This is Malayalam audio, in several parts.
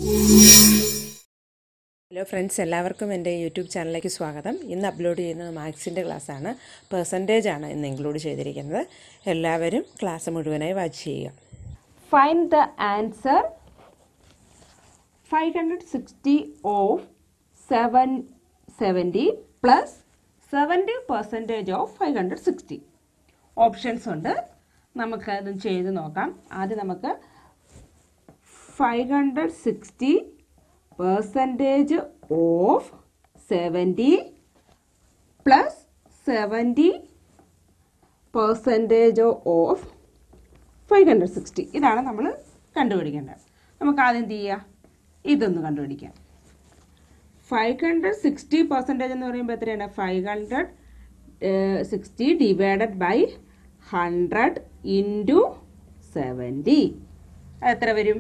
ഹലോ ഫ്രണ്ട്സ് എല്ലാവർക്കും എൻ്റെ യൂട്യൂബ് ചാനലിലേക്ക് സ്വാഗതം ഇന്ന് അപ്ലോഡ് ചെയ്യുന്നത് മാത്സിൻ്റെ ക്ലാസ്സാണ് പെർസെൻറ്റേജ് ആണ് ഇന്ന് ഇൻക്ലൂഡ് ചെയ്തിരിക്കുന്നത് എല്ലാവരും ക്ലാസ് മുഴുവനായി വാച്ച് ചെയ്യുക Find the answer 560 of 770 plus 70 percentage of 560. Options ഉണ്ട് നമുക്ക് അത് ചെയ്ത് നോക്കാം ആദ്യം നമുക്ക് five hundred sixty percentage of seventy plus seventy percentage of five hundred sixty ഇതാണ് നമ്മൾ കണ്ടുപിടിക്കേണ്ടത് നമുക്ക് ആദ്യം എന്ത് ചെയ്യുക ഇതൊന്ന് കണ്ടുപിടിക്കാം ഫൈവ് ഹൺഡ്രഡ് സിക്സ്റ്റി പെർസെൻറ്റേജ് എന്ന് പറയുമ്പോൾ എത്രയാണ് five hundred sixty divided by hundred into seventy എത്ര വരും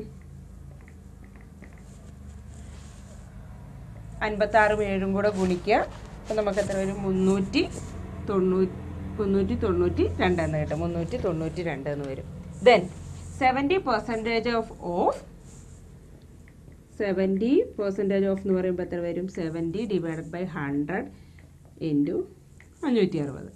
അൻപത്താറും ഏഴും കൂടെ ഗുണിക്കുക അപ്പം നമുക്ക് എത്ര വരും മുന്നൂറ്റി തൊണ്ണൂറ്റി മുന്നൂറ്റി തൊണ്ണൂറ്റി രണ്ട് എന്ന് കിട്ടും മുന്നൂറ്റി തൊണ്ണൂറ്റി രണ്ട് എന്ന് വരും then seventy percentage of of seventy percentage of എന്ന് പറയുമ്പോൾ എത്ര വരും seventy divided by hundred into അഞ്ഞൂറ്റി അറുപത്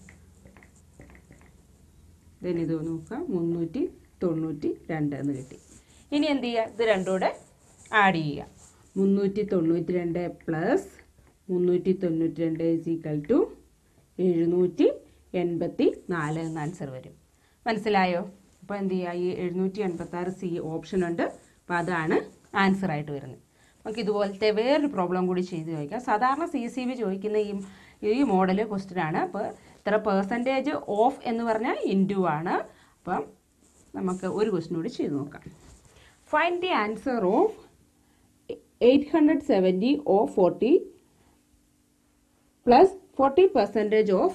ദെൻ ഇത് നോക്കുക മുന്നൂറ്റി തൊണ്ണൂറ്റി രണ്ട് എന്ന് കിട്ടി ഇനി എന്ത് ചെയ്യുക ഇത് രണ്ടും കൂടെ ആഡ് ചെയ്യുക മുന്നൂറ്റി തൊണ്ണൂറ്റി രണ്ട് പ്ലസ് മുന്നൂറ്റി തൊണ്ണൂറ്റി രണ്ട് ഈസ് ഈക്വൽ ടു എഴുന്നൂറ്റി എൺപത്തി നാല് എന്ന ആൻസർ വരും മനസ്സിലായോ അപ്പോൾ എന്ത് ചെയ്യുക ഈ എഴുന്നൂറ്റി എൺപത്തി ആറ് സി ഓപ്ഷൻ ഉണ്ട് അപ്പോൾ അതാണ് ആൻസർ ആയിട്ട് വരുന്നത് നമുക്ക് ഇതുപോലത്തെ വേറൊരു പ്രോബ്ലം കൂടി ചെയ്ത് ചോദിക്കാം സാധാരണ സി സി ബി ചോദിക്കുന്ന ഈ ഈ മോഡൽ ക്വസ്റ്റ്യൻ ആണ് അപ്പോൾ ഇത്ര പെർസെൻറ്റേജ് ഓഫ് എന്ന് പറഞ്ഞാൽ ഇൻറ്റു ആണ് അപ്പം നമുക്ക് ഒരു ക്വസ്റ്റ്യൻ കൂടി ചെയ്ത് നോക്കാം find the answer of eight hundred seventy oh forty plus forty percentage of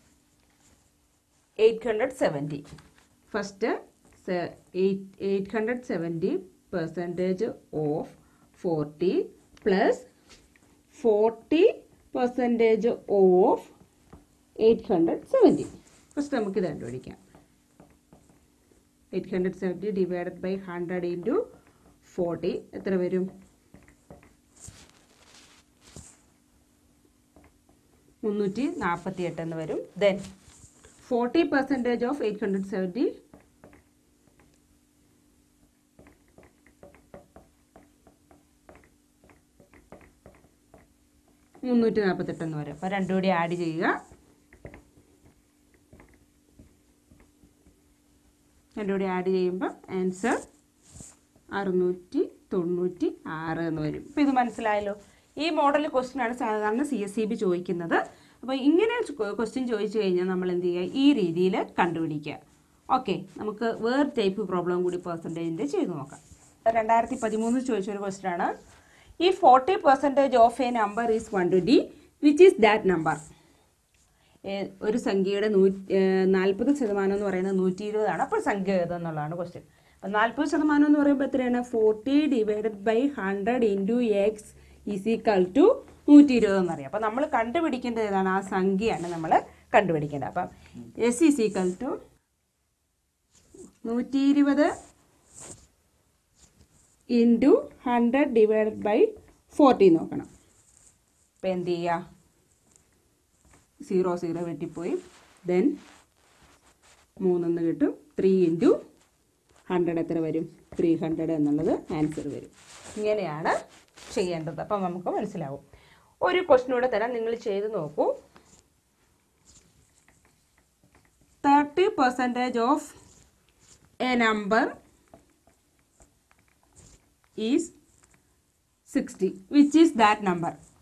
eight hundred seventy first eight hundred seventy percentage of forty plus forty percentage of eight hundred seventy first നമുക്ക് ഇത് കണ്ടുപിടിക്കാം eight hundred seventy divided by hundred into forty എത്ര വരും മുന്നൂറ്റി നാൽപ്പത്തി എട്ട് എന്ന് വരും then forty percentage of eight hundred seventy മുന്നൂറ്റി നാൽപ്പത്തെട്ട് എന്ന് വരും അപ്പോൾ രണ്ടും കൂടി ആഡ് ചെയ്യുക രണ്ടും കൂടി ആഡ് ചെയ്യുമ്പോൾ ആൻസർ അറുന്നൂറ്റി തൊണ്ണൂറ്റി ആറ് എന്ന് വരും ഇപ്പോൾ ഇത് മനസ്സിലായല്ലോ ഈ മോഡൽ ക്വസ്റ്റ്യൻ ആണ് സാധാരണ സി എസ് സി ബി ചോദിക്കുന്നത് അപ്പോൾ ഇങ്ങനെ ക്വസ്റ്റ്യൻ ചോദിച്ചു കഴിഞ്ഞാൽ നമ്മൾ എന്ത് ചെയ്യുക ഈ രീതിയിൽ കണ്ടുപിടിക്കുക ഓക്കെ നമുക്ക് വേറെ ടൈപ്പ് പ്രോബ്ലം കൂടി പെർസെൻറ്റേജിൻ്റെ ചെയ്ത് നോക്കാം രണ്ടായിരത്തി പതിമൂന്ന് ചോദിച്ച ഒരു ക്വസ്റ്റ്യൻ ആണ് ഈ forty percentage of a number is one twenty which is that number ഒരു സംഖ്യയുടെ നൂ നാൽപ്പത് ശതമാനം എന്ന് പറയുന്നത് നൂറ്റി ഇരുപതാണ് അപ്പോൾ സംഖ്യ ഏതെന്നുള്ളതാണ് ക്വസ്റ്റ്യൻ അപ്പം നാൽപ്പത് ശതമാനം എന്ന് പറയുമ്പോൾ എത്രയാണ് forty divided by hundred into x is equal to നൂറ്റി ഇരുപത് എന്നറിയാം അപ്പം നമ്മൾ കണ്ടുപിടിക്കേണ്ടത് ഏതാണ് ആ സംഖ്യയാണ് നമ്മൾ കണ്ടുപിടിക്കേണ്ടത് അപ്പം എസ് ഈസ് ഈക്വൽ ടു നൂറ്റി ഇരുപത് into hundred divided by forty നോക്കണം അപ്പം എന്ത് ചെയ്യുക സീറോ സീറോ വെട്ടിപ്പോയി ദെൻ മൂന്നെന്ന് കിട്ടും ത്രീ ഇൻറ്റു ഹൺഡ്രഡ് എത്ര വരും ത്രീ ഹൺഡ്രഡ് എന്നുള്ളത് ആൻസർ വരും ഇങ്ങനെയാണ് ചെയ്യേണ്ടത് അപ്പം നമുക്ക് മനസ്സിലാവും ഒരു ക്വസ്റ്റ്യൻ കൂടെ തരാം നിങ്ങൾ ചെയ്ത് നോക്കൂ thirty percentage of a number is sixty which is that number